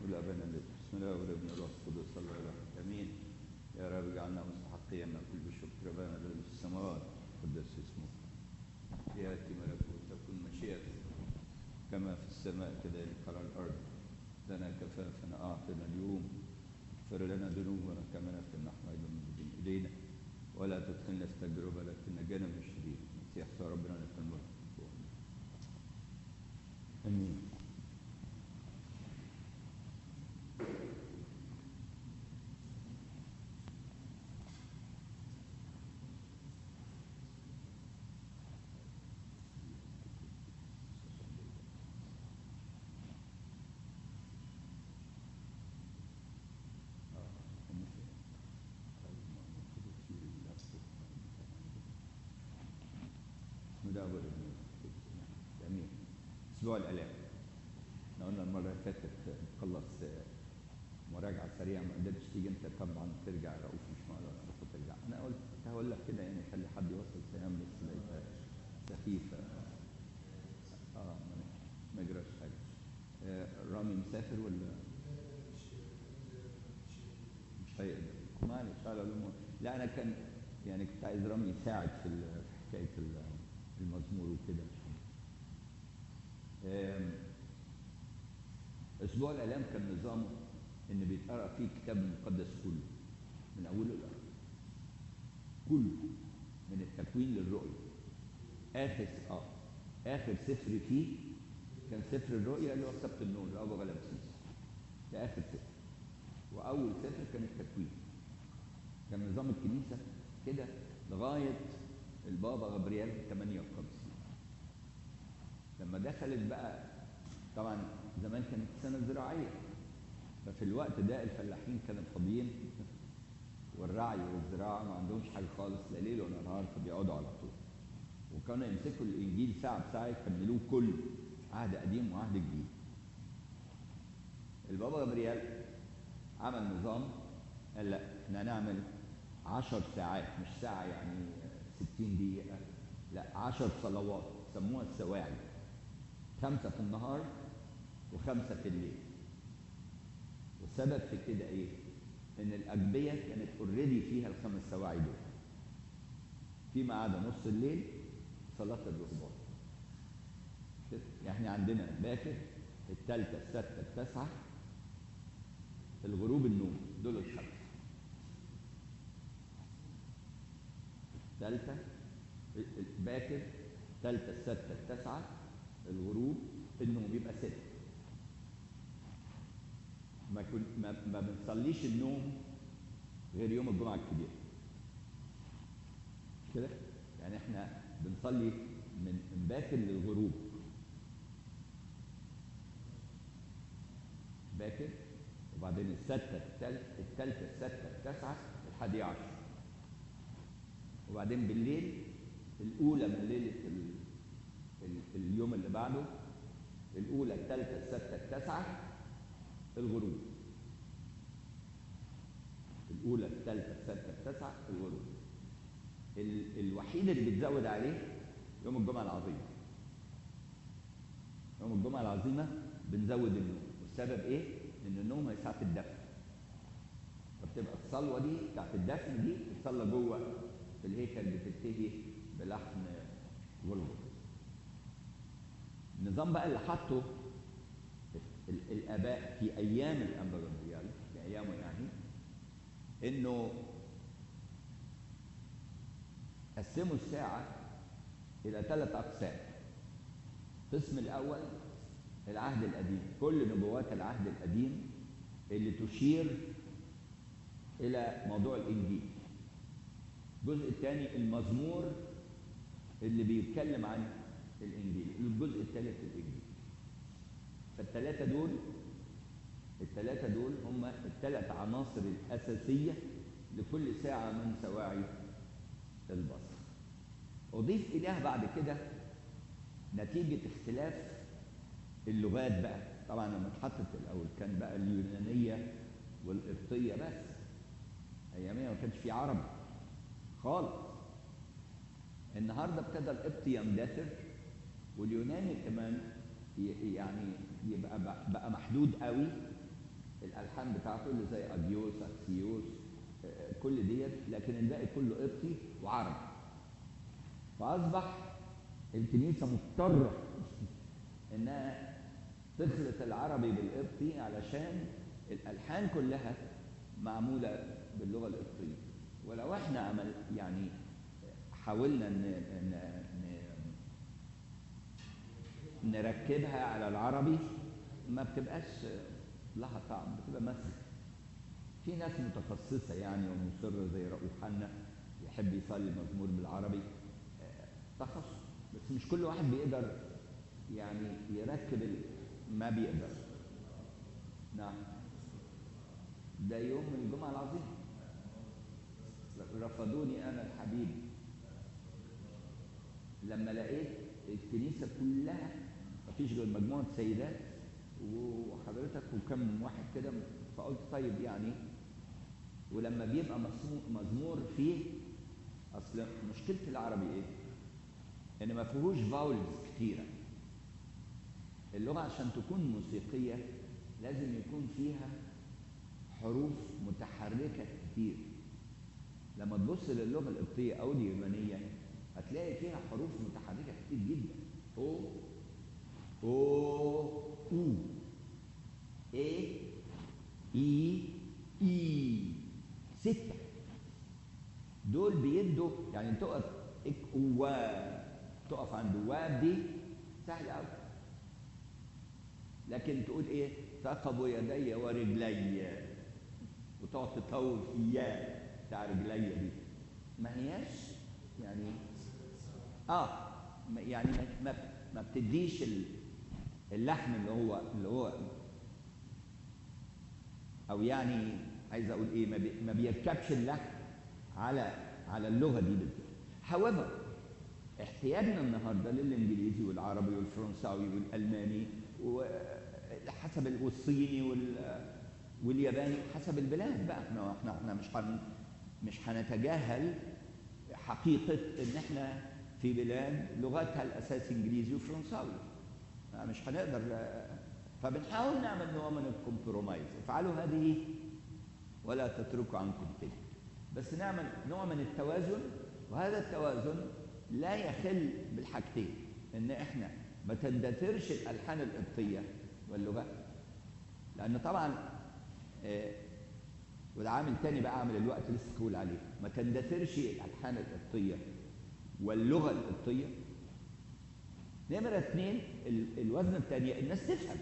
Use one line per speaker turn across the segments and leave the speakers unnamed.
كل أبانا بسم الله والابن والروح القدس صلى الله عليه وسلم آمين يا رب اجعلنا مستحقين نقول بشكر أبانا الذي في السماوات قدس اسمك يأتي ملكوتك تكن مشيئتك كما في السماء كذلك على الأرض لنا كفافنا أعطنا اليوم اغفر لنا ذنوبنا كما نغفر نحن أيضا المذنبين إلينا ولا تدخلنا في تجربة لكن نجانا من الشرير المسيح ربنا لك الملك امين مداول جميل اسبوع الالام احنا قلنا المره اللي فاتت نخلص مراجعه سريعه ما قدرتش تيجي انت طبعا ترجع رؤوف مش مقدر ترجع انا قلت هقول لك كده يعني خلي حد يوصل سهام بس لقيتها سخيفه اه ما يجراش حاجه آه رامي مسافر ولا مش هيقدر معلش على العموم لا انا كان يعني كنت عايز رامي يساعد في حكايه المزمور وكده اسبوع الاعلام كان نظامه ان بيتقرا فيه الكتاب المقدس كله من اوله لاخره كله من التكوين للرؤيه اخر اه اخر سفر فيه كان سفر الرؤيا اللي هو سبت النور لابو غلبسيس ده اخر سفر واول سفر كان التكوين كان نظام الكنيسه كده لغايه البابا غبريال 58 لما دخلت بقى طبعا زمان كانت سنه زراعيه ففي الوقت ده الفلاحين كانوا فاضيين والرعي والزراعه ما عندهمش حاجه خالص لا ليل ولا نهار فبيقعدوا على طول وكانوا يمسكوا الانجيل ساعه بساعه يكملوه كله عهد قديم وعهد جديد البابا غبريال عمل نظام قال لا احنا هنعمل 10 ساعات مش ساعه يعني 60 دقيقه لا 10 صلوات سموها السواعي خمسه في النهار وخمسه في الليل والسبب في كده ايه؟ ان الاجبيه كانت اوريدي فيها الخمس سواعي دول فيما عدا نص الليل صلاه الرهبان يعني احنا عندنا باكر الثالثه السادسه التاسعه الغروب النوم دول الخمسه الثالثه باكر الثالثه السادسه التاسعه الغروب النوم يبقى سته ما كن ما, ما بنصليش النوم غير يوم الجمعه الكبير كده يعني احنا بنصلي من من باكر للغروب باكر وبعدين الستة الثالثة الستة التاسعة الحادية عشر وبعدين بالليل الأولى من ليلة ال... ال... اليوم اللي بعده الأولى الثالثة الستة التاسعة الغروب الأولى الثالثة السادسة التاسعة الغروب ال... الوحيد اللي بتزود عليه يوم الجمعة العظيمة يوم الجمعة العظيمة بنزود النوم والسبب إيه؟ إن النوم هي ساعة الدفن فبتبقى الصلوة دي بتاعت الدفن دي بتصلى جوه في الهيكل بتنتهي بلحن غلغل النظام بقى اللي حطه الاباء في ايام الانبا غبريال في ايامه يعني انه قسموا الساعه الى ثلاث اقسام القسم الاول العهد القديم كل نبوات العهد القديم اللي تشير الى موضوع الانجيل الجزء الثاني المزمور اللي بيتكلم عن الانجيل الجزء الثالث الانجيل فالثلاثه دول الثلاثه دول هم الثلاث عناصر الاساسيه لكل ساعه من سواعي البصر اضيف اليها بعد كده نتيجه اختلاف اللغات بقى طبعا لما اتحطت الاول كان بقى اليونانيه والقبطيه بس اياميها ما كانش في عربي خالص النهارده ابتدى القبطي يندثر واليوناني كمان يعني يبقى بقى محدود قوي الالحان بتاعته اللي زي اديوس اكسيوس آه، كل ديت لكن الباقي كله قبطي وعربي فاصبح الكنيسه مضطره انها تخلط العربي بالقبطي علشان الالحان كلها معموله باللغه القبطيه ولو احنا عمل يعني حاولنا ان ان ن- نركبها على العربي ما بتبقاش لها طعم بتبقى مسخ في ناس متخصصة يعني ومصرة زي رؤوف حنا يحب يصلي مزمور بالعربي آه، تخصص بس مش كل واحد بيقدر يعني يركب ال- ما بيقدر نعم ده يوم الجمعة العظيم رفضوني أنا الحبيب لما لقيت الكنيسة كلها مفيش غير مجموعة سيدات وحضرتك وكم واحد كده فقلت طيب يعني ولما بيبقى مسمو- مزمور فيه اصل مشكله العربي ايه؟ ان ما فيهوش فاولز كتيره اللغه عشان تكون موسيقيه لازم يكون فيها حروف متحركه كتير لما تبص للغه القبطيه او اليونانيه هتلاقي فيها حروف متحركه كتير جدا او او او اي اي اي ستة دول بيدوا يعني تقف اك وا تقف عند واب دي سهل قوي لكن تقول ايه ثقبوا يدي ورجلي وتقعد تطول في يا بتاع رجلي دي ما هياش يعني اه ما- يعني ما ما, ما بتديش ال- اللحن اللي هو اللي هو او يعني عايز اقول ايه ما, بي ما بيركبش اللحن على على اللغه دي بالذات however احتياجنا النهارده للانجليزي والعربي والفرنساوي والالماني وحسب ال- والصيني وال والياباني حسب البلاد بقى احنا احنا احنا مش هن مش هنتجاهل حقيقه ان احنا في بلاد لغتها الاساسي انجليزي وفرنساوي مش هنقدر فبنحاول نعمل نوع من الكومبرومايز افعلوا هذه ولا تتركوا عنكم تلك بس نعمل نوع من التوازن وهذا التوازن لا يخل بالحاجتين ان احنا ما تندثرش الالحان القبطيه واللغات لان طبعا آه، وده عامل تاني بقى عامل الوقت لسه بقول عليه ما تندثرش الالحان القبطيه واللغه القبطيه نمرة اثنين ال- الوزن الثانية الناس تفهم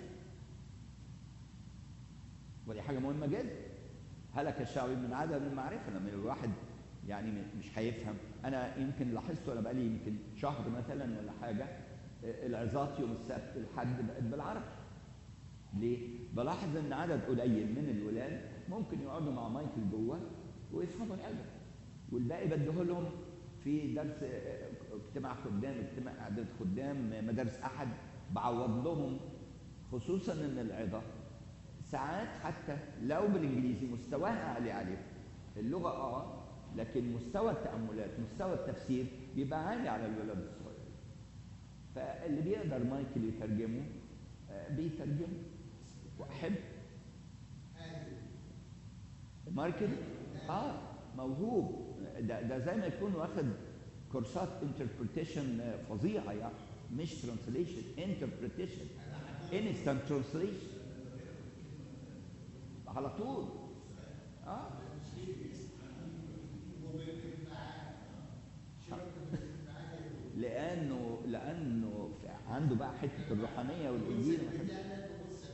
ودي حاجة مهمة جدا هلك الشعب من عدم المعرفة لما الواحد يعني م- مش هيفهم أنا يمكن لاحظت وأنا بقالي يمكن شهر مثلا ولا حاجة آه، العظات يوم السبت الحد بقت بالعربي ليه؟ بلاحظ ان عدد قليل من الولاد ممكن يقعدوا مع مايكل جوه ويفهموا العلم والباقي بديه لهم في درس آه، اجتماع خدام اجتماع اعداد خدام مدارس احد بعوض لهم خصوصا ان العظه ساعات حتى لو بالانجليزي مستواها عالي عليهم اللغه اه لكن مستوى التاملات مستوى التفسير بيبقى عالي على الولاد الصغيرين فاللي بيقدر مايكل يترجمه آه، بيترجمه واحب ماركل اه موهوب ده ده زي ما يكون واخد كورسات انتربريتيشن فظيعه يعني مش ترانسليشن انتربريتيشن انستنت ترانسليشن على طول اه لانه لانه عنده بقى حته الروحانيه والانجيل ما كانش-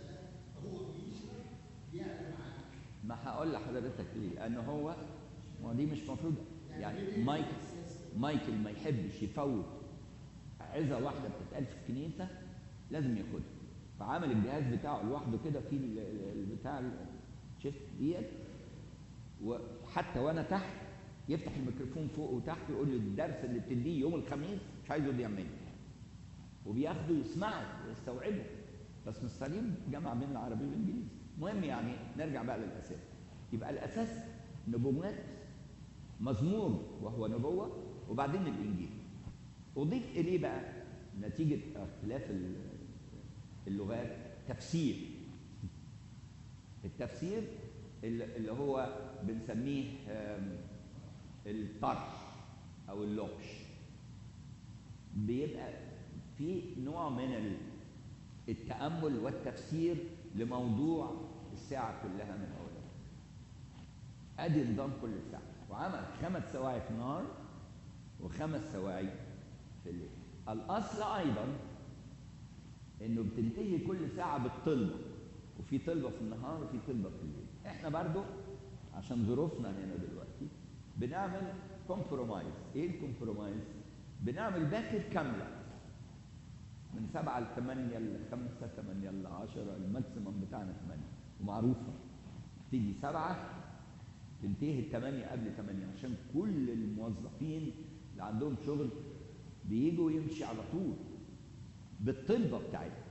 ما هقول لحضرتك ليه لان هو ما دي مش مفروض يعني مايكل مايكل ما يحبش يفوت عظه واحده بتتقال في الكنيسه لازم ياخدها فعامل الجهاز بتاعه لوحده كده في ال- ال- البتاع الشيفت ديت وحتى وانا تحت يفتح الميكروفون فوق وتحت يقول لي الدرس اللي بتديه يوم الخميس مش عايزه يعمله وبياخده يسمعه ويستوعبه بس مستنيين جمع بين العربي والانجليزي المهم يعني نرجع بقى للاساس يبقى الاساس نبوات مزمور وهو نبوه وبعدين الانجيل اضيف اليه بقى نتيجه اختلاف ال- اللغات تفسير التفسير اللي اللي هو بنسميه آم، الطرح او اللوكش بيبقى في نوع من ال- التامل والتفسير لموضوع الساعه كلها من اولها ادي نظام كل ساعه وعمل خمس سواعي في النهار وخمس سواعي في الليل الاصل ايضا انه بتنتهي كل ساعه بالطلبه وفي طلبه في النهار وفي طلبه في الليل احنا برضو عشان ظروفنا هنا دلوقتي بنعمل كومبرومايز ايه الكومبرومايز بنعمل باكر كامله من سبعة ل 8 ل 5 8 ل 10 الماكسيمم بتاعنا 8 ومعروفه تيجي سبعة تنتهي الثمانية قبل 8 عشان كل الموظفين اللي عندهم شغل بيجوا يمشي على طول بالطلبة بتاعتهم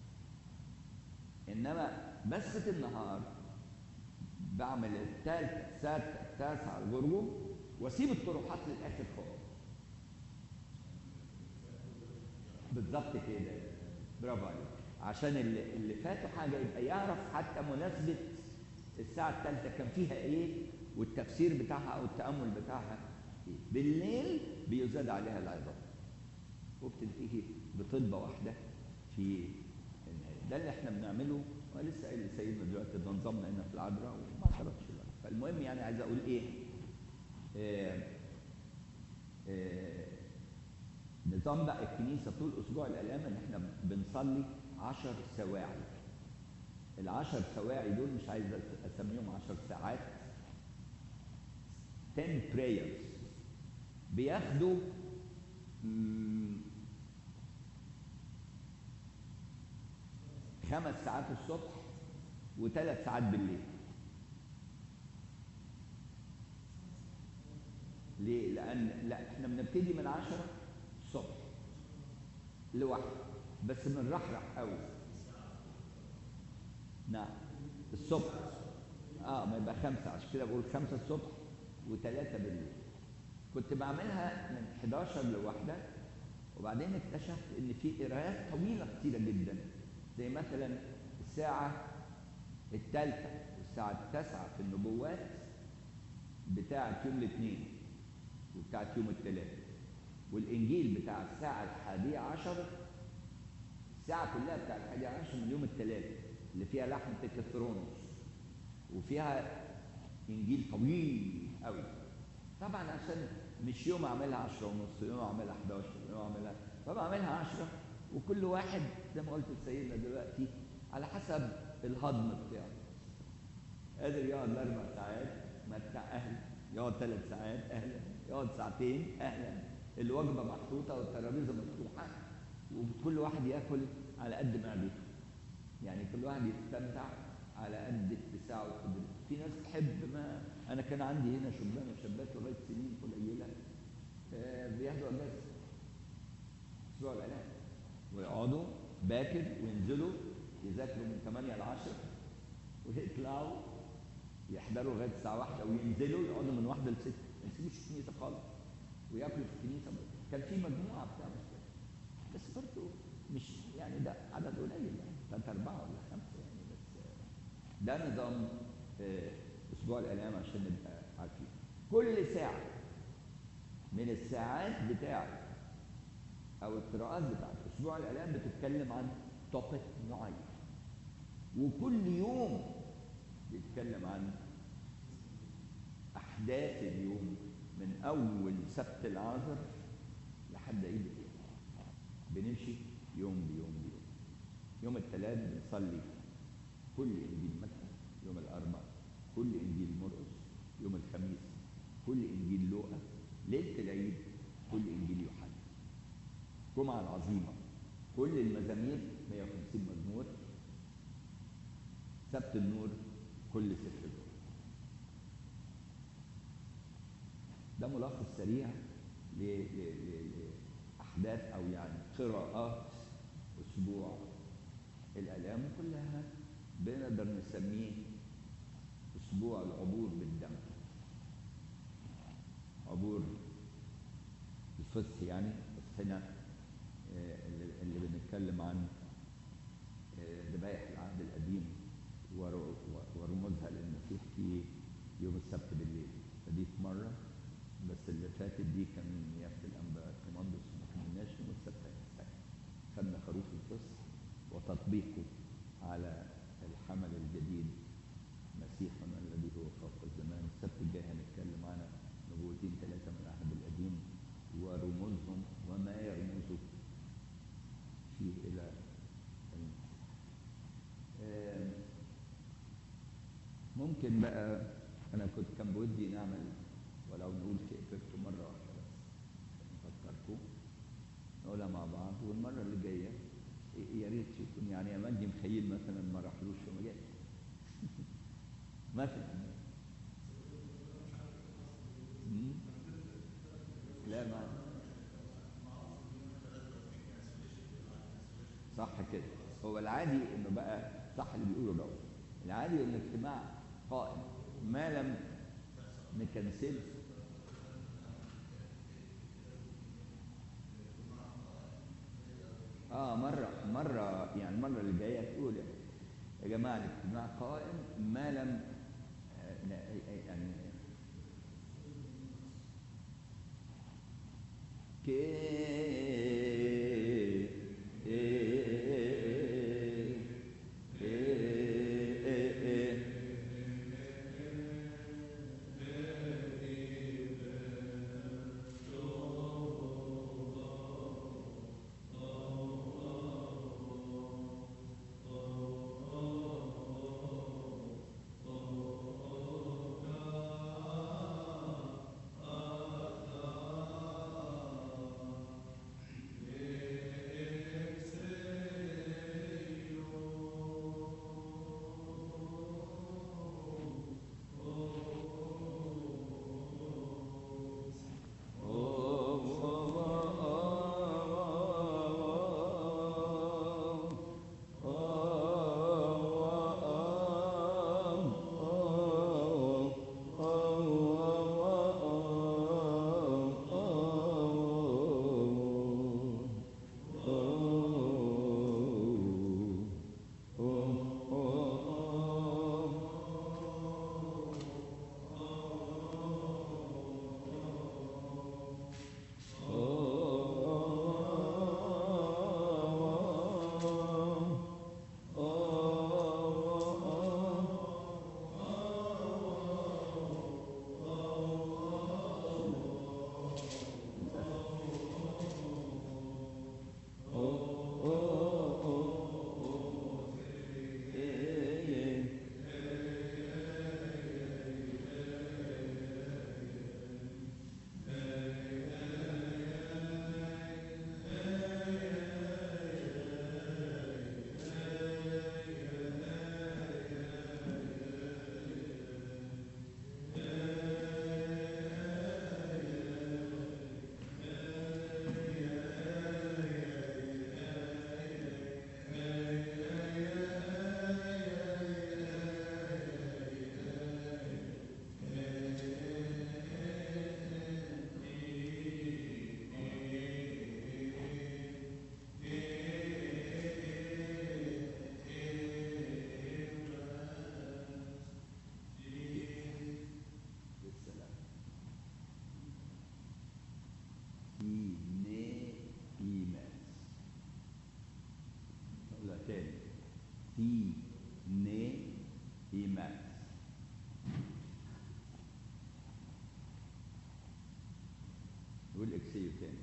إنما مسخة النهار بعمل الثالثة السادسة التاسعة الغروب واسيب الطروحات للآخر خالص بالظبط كده برافو عليك عشان اللي, اللي فاته حاجة يبقى يعرف حتى مناسبة الساعة الثالثة كان فيها إيه والتفسير بتاعها أو التأمل بتاعها إيه بالليل بيزاد عليها العظام وبتنتهي بطلبة واحدة في النهاية ده اللي احنا بنعمله ولسه قايل لسيدنا دلوقتي ده نظامنا هنا في العذراء وما اعترضش له فالمهم يعني عايز اقول ايه آه آه نظام بقى الكنيسة طول أسبوع الآلام إن إحنا بنصلي عشر سواعي العشر سواعي دول مش عايز أسميهم عشر ساعات 10 prayers بياخدوا مم، خمس ساعات الصبح وثلاث ساعات بالليل ليه؟ لأن لا احنا بنبتدي من عشرة الصبح لوحده بس بنرحرح قوي نعم الصبح اه ما يبقى خمسة عشان كده بقول خمسة الصبح وثلاثة بالليل كنت بعملها من 11 لواحدة وبعدين اكتشفت ان في قرايات طويلة كتيرة جدا زي مثلا الساعة الثالثة والساعة التاسعة في النبوات بتاعة يوم الاثنين وبتاعة يوم الثلاث والإنجيل بتاع الساعة الحادية عشر الساعة كلها بتاع الحادية عشر من يوم الثلاث اللي فيها لحم تكثرونوس وفيها إنجيل طويل قوي طبعا عشان مش يوم أعملها عشرة ونص يوم أعملها 11 يوم أعملها فبعملها عشرة وكل واحد زي ما قلت لسيدنا دلوقتي على حسب الهضم بتاعه قادر يقعد اربع ساعات متع اهل يقعد ثلاث ساعات اهلا يقعد ساعتين اهلا الوجبه محطوطه والترابيزه مفتوحه وكل واحد ياكل على قد معدته يعني كل واحد يستمتع على قد اتساعه وقدرته في ناس تحب ما انا كان عندي هنا شبان وشابات لغايه سنين قليله آه، بياخدوا اجازه اسبوع الاعلام ويقعدوا باكر وينزلوا يذاكروا من 8 ل 10 ويطلعوا يحضروا لغايه الساعه 1 وينزلوا يقعدوا من 1 ل 6 ما يسيبوش الكنيسه خالص وياكلوا في الكنيسه كان في مجموعه بتاع مش كده. بس برضه مش يعني ده عدد قليل يعني ثلاثة أربعة ولا خمسة يعني بس آه، ده نظام آه، أسبوع الآلام عشان نبقى عارفين كل ساعة من الساعات بتاعت أو القراءات بتاعت أسبوع الآلام بتتكلم عن توبيك معين وكل يوم بيتكلم عن أحداث اليوم من أول سبت العذر لحد عيد القيامة بنمشي يوم بيوم بيوم يوم الثلاث بنصلي كل إنجيل متى يوم الأربعاء كل إنجيل مرقس يوم الخميس كل إنجيل لوقا ليلة العيد كل إنجيل يوحنا الجمعة العظيمة كل المزامير 150 مزمور سبت النور كل سفر الجمعة ده ملخص سريع ل- ل- ل- لأحداث أو يعني قراءات أسبوع الآلام كلها بنقدر نسميه أسبوع العبور بالدم عبور الفصح يعني بس هنا آه، اللي اللي بنتكلم عن آه، ذبائح العهد القديم ور- و- ورموزها للمسيح في يوم السبت بالليل فدي في مرة بس اللي فاتت دي كان يافت الأنباء كوماندوس وما كملناش يوم السبت هيستحق خدنا خروف الفصح وتطبيقه على الحمل الجديد مسيحنا الذي هو فوق الزمان السبت الجاي هنتكلم عن نبوتين ثلاثة من العهد القديم ورموزهم وما يرمز فيه إلى المسيح آم، ممكن بقى أنا كنت كان بودي نعمل ولو نقول في إفكت مرة واحدة بس نفكركم نقولها مع بعض والمرة اللي جاية يا ريت يكون يعني أمجي مخيل مثلا ما راحلوش وما جاش مثلا مم. لا ما صح كده هو العادي انه بقى صح اللي بيقوله ده العادي ان الاجتماع قائم ما لم نكنسل اه مره مره يعني المره اللي جايه تقول يا جماعه الاجتماع قائم ما لم آه، ن- يعني بالسلام إيماس ولا تاني تي ني إيماس قول اكسيو تاني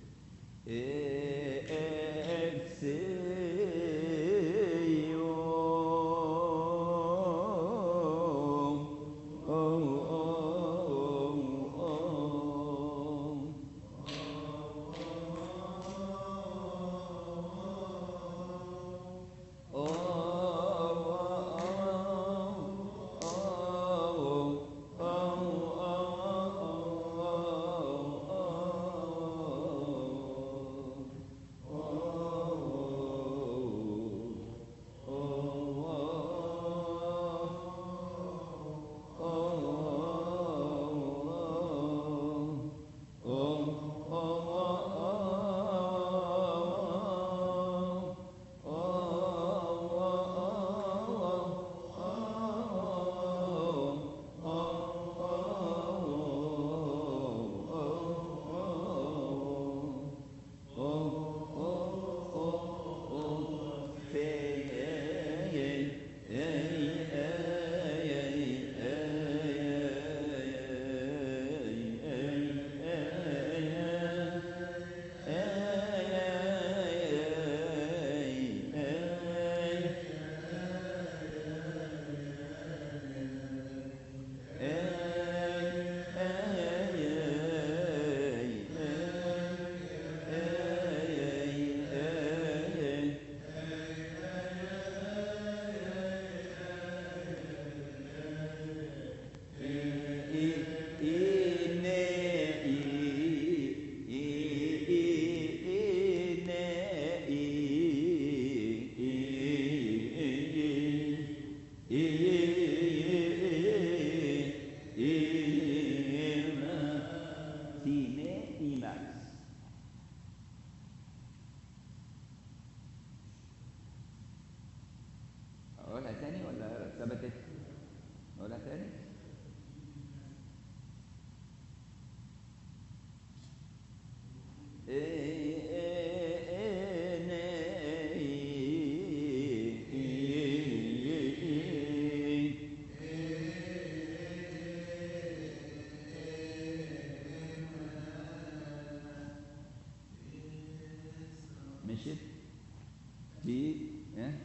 أقولها تاني ولا ثبتت؟ أقولها تاني؟ مشيت في إيه؟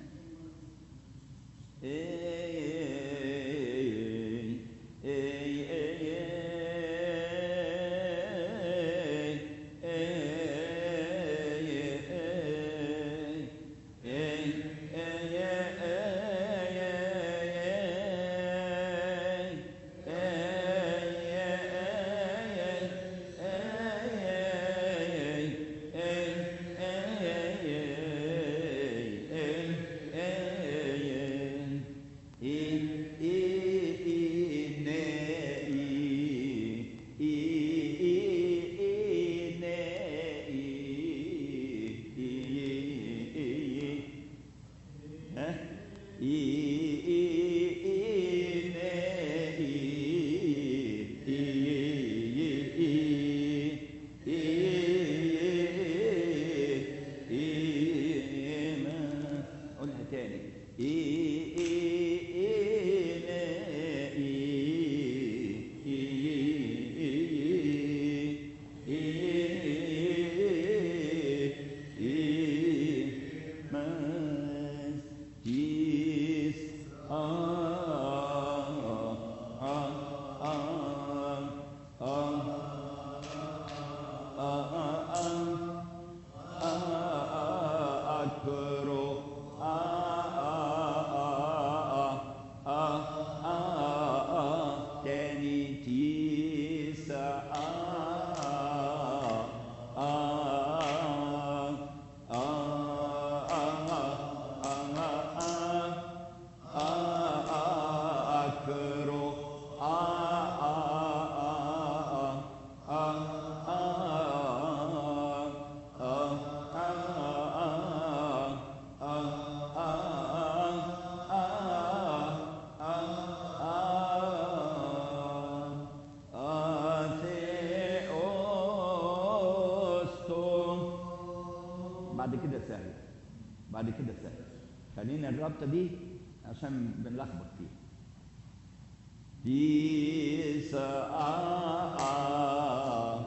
قولها تاني بعد كده سهل بعد كده سهل خلينا الرابطه دي عشان بنلخبط فيها ديس آ آ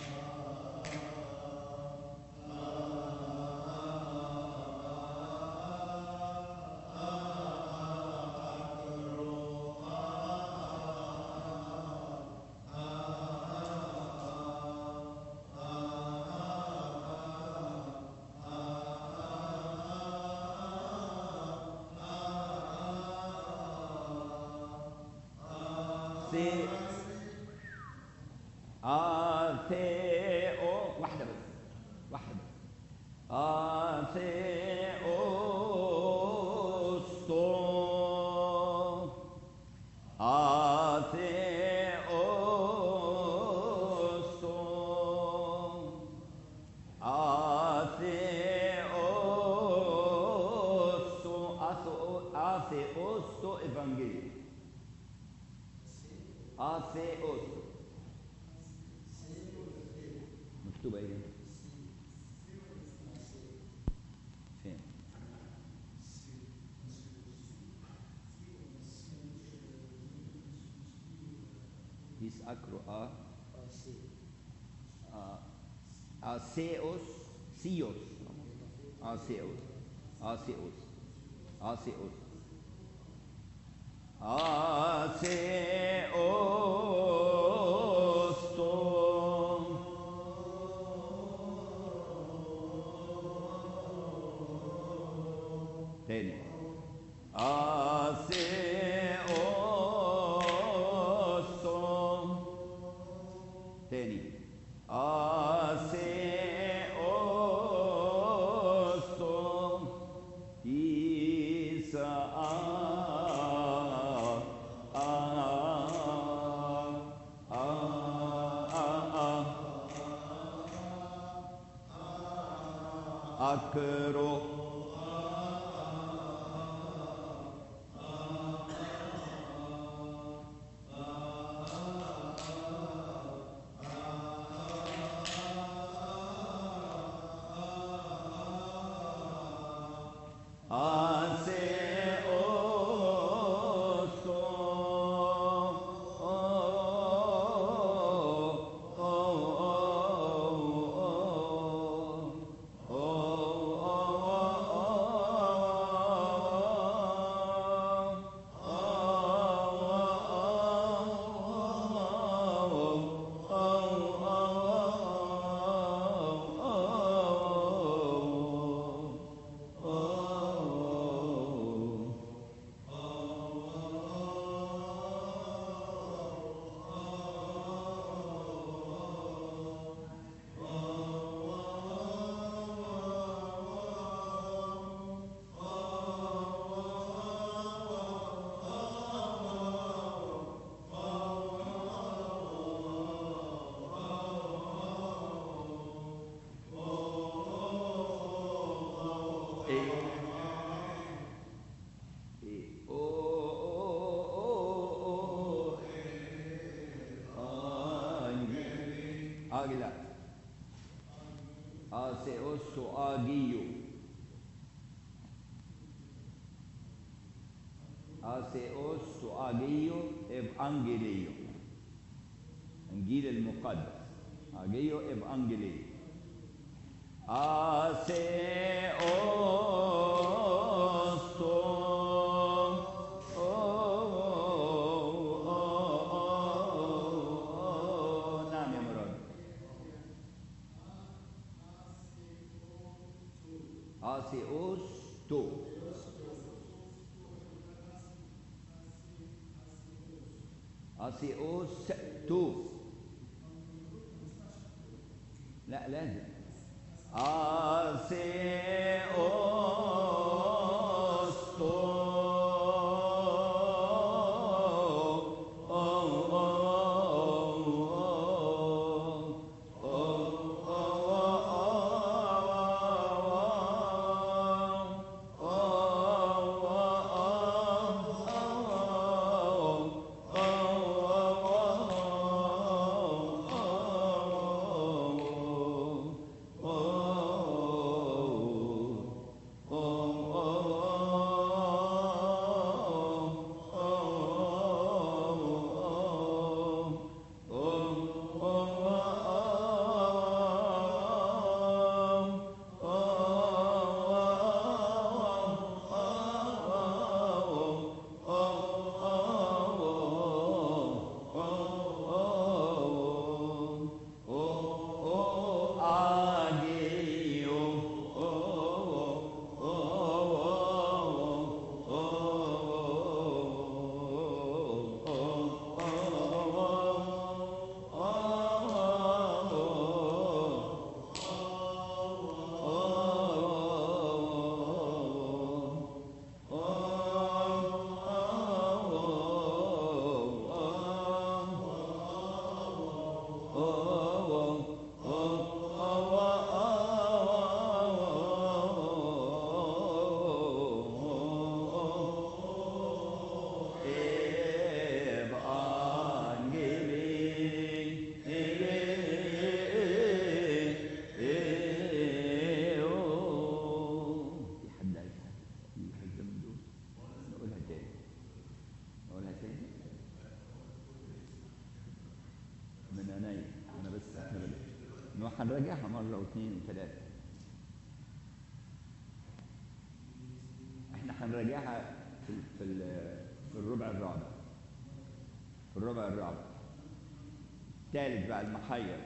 سي آ سي أو واحدة بس واحدة بس آ سي أو ستو آ سي أو ستو آ سي أو ستو آ سي أو ستو إيفانجيليوم آثيوس مكتوبة ايه؟ فين؟ His acro a Aseos Sios Aseos Aseos Aseos تاني تاني إيسا أكرو آجلا آسيوس آجيو آسيوس آجيو إفانجيليو إنجيل المقدس آجيو إفانجيليو آسيوس نعم يا مراد آسيوس تو آسيوس تو لا لازم آسيوس تو في حد عايز حاجة؟ في حاجة من دول؟ نقولها تاني نقولها تاني من عينيا انا بس احنا بل... إنه هنراجعها مره واثنين وثلاثه احنا هنراجعها في في ال- في الربع الرابع في الربع الرابع ثالث بقى المحير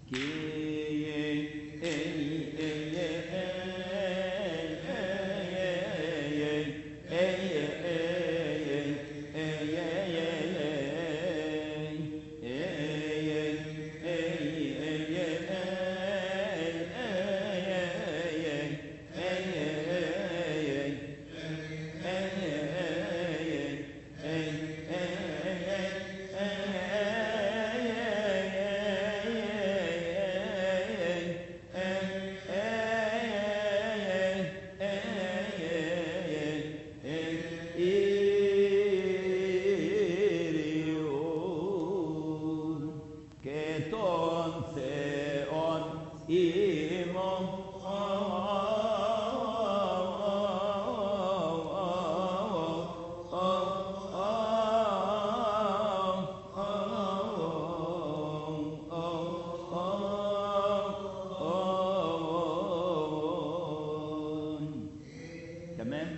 que entonces on تمام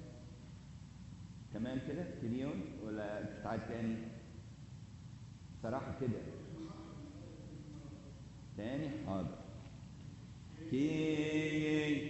تمام كده تليون ولا تعاد تاني صراحة كده تاني حاضر كي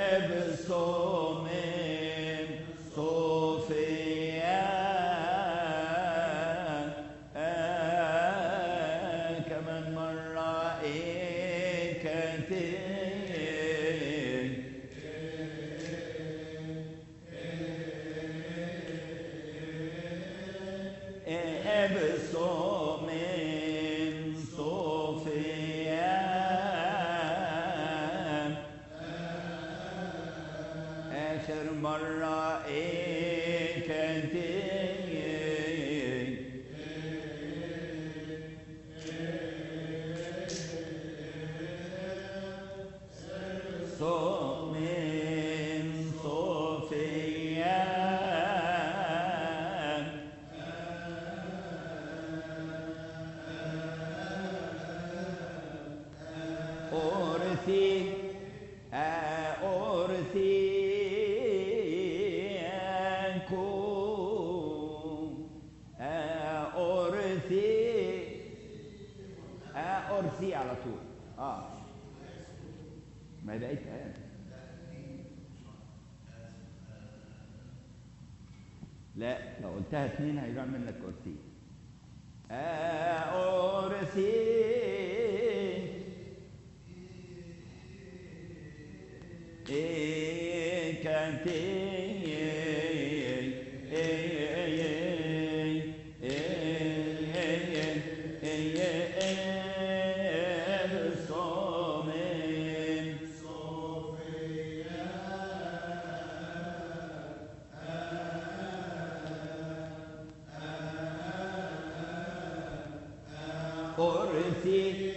ابصمم صوفيا كمان مرة إيكتين ابصمم صوفيا آخر مرة إيكتين صومن صوفيا أورثي أورثي أورثي أورثي على طول اه ما بقيت آه. لا لو قلتها اتنين هيضيع منك أورثي أورثي إيه كانت أرثي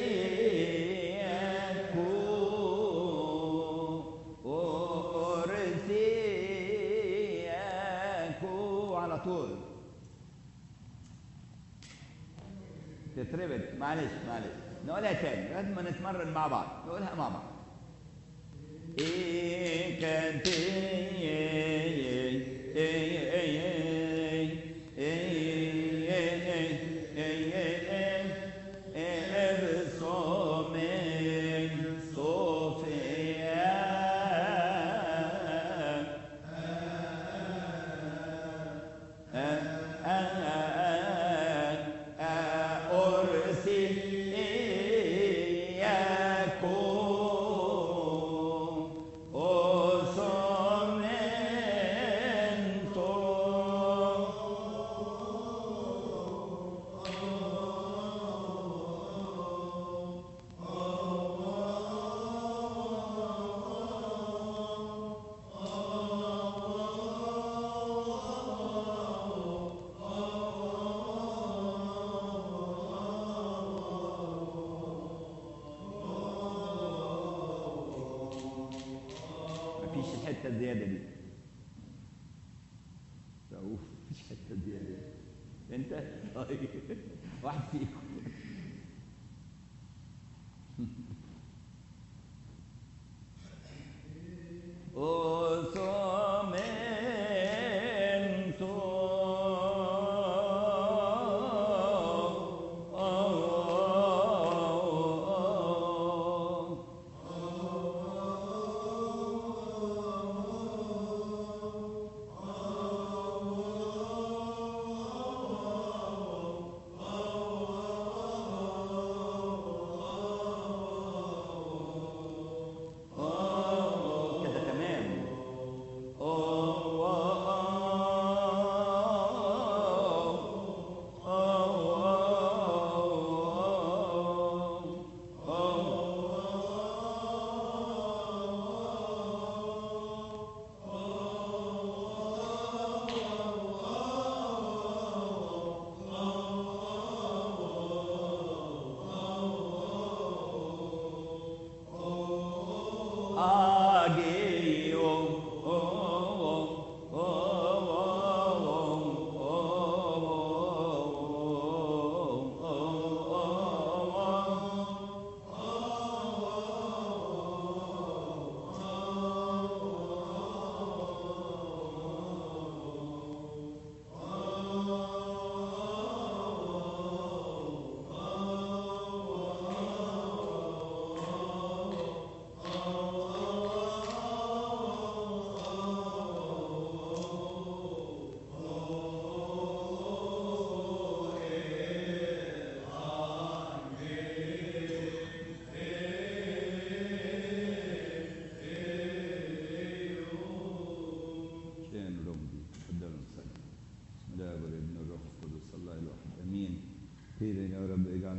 أرثيكو على طول تتربط معلش معلش نقولها تاني لازم ما نتمرن مع بعض نقولها مع بعض إيه كانت مفيش الحته الزياده دي رؤوف مفيش حته زياده دي. انت طيب واحد فيكم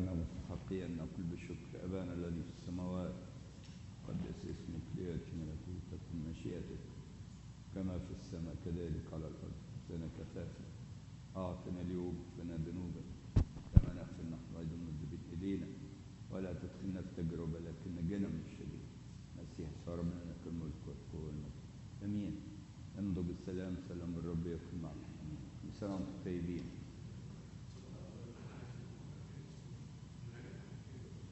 غيرنا مستحقين أن نقول بشكر أبانا الذي في السماوات قدس اسمك ليأتي ملكوتك مشيئتك كما في السماء كذلك على الأرض سنة كفافة أعطنا اليوم فنا ذنوبنا كما نغفر نحن أيضا المذنبين إلينا ولا تدخلنا في تجربة لكن نجنا من الشرير مسيح ربنا لك الملك والقوة والمجد أمين امضوا بالسلام سلام الرب يكون معكم كل سنة وأنتم طيبين